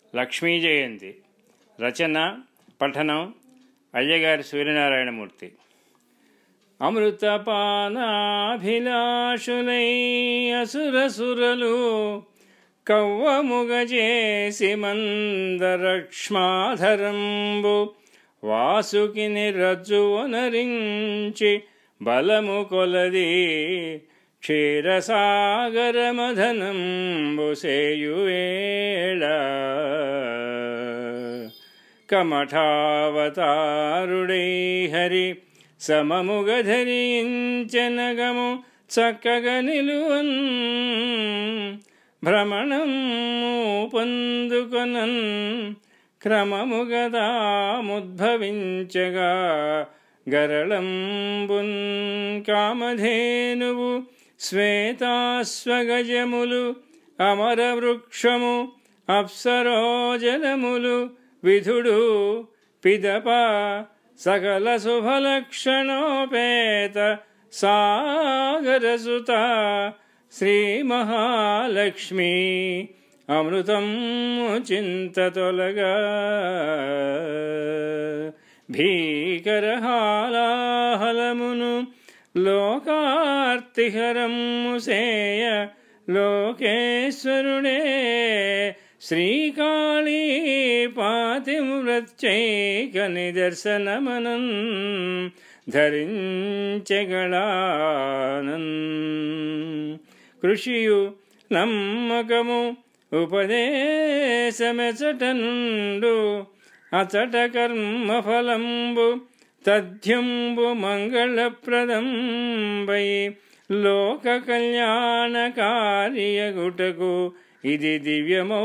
లక్ష్మీ జయంతి రచన పఠనం అయ్యగారి సూర్యనారాయణమూర్తి అమృతపానాభిలాషులై అసురసురలు కవ్వముగజేసి మందరక్ష్మాధరంబు వాసుకిని రజ్జువనరించి బలము కొలది క్షీరసాగరమధనంబు సేయువేళ కమఠావతారుడై హరి సమముగ ధరించనగము చక్కగా నిలువన్ భ్రమణం పొందుకొనన్ క్రమముగదాముద్భవించగా గరళంబున్ కామధేనువు శ్వేతాశ్వగజములు అమరవృక్షము అప్సరోజలములు విధుడు పిదప సకల శుభలక్షణోపేత సాగరసుత శ్రీ మహాలక్ష్మి అమృతం చింతతొలగా భీకరహాలాహలమును లోకార్తిహరము సేయ లోకేశ్వరుడే శ్రీకాళీ పాతిమృత్యైక నిదర్శనమనన్ ధరించగళానన్ కృషియు నమ్మకము ఉపదేశమెచట నుండు అచట కర్మఫలంబు తథ్యంబు మంగళప్రదంబై లోక కళ్యాణకార్యగుటకు ఇది దివ్యమౌ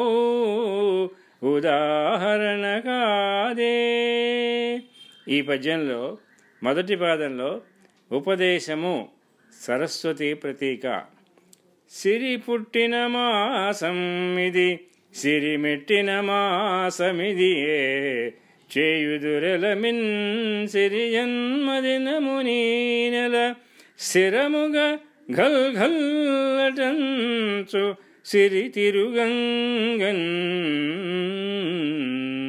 ఉదాహరణ కాదే ఈ పద్యంలో మొదటి పాదంలో ఉపదేశము సరస్వతి ప్రతీక సిరి పుట్టిన మాసం ఇది సిరి మెట్టిన మాసమిది చేయుదురెలమిన్ సిరి జన్మదినముని నెల స్థిరముగా ఘల్ ఘల్లటంచు సిరి తిరుగంగన్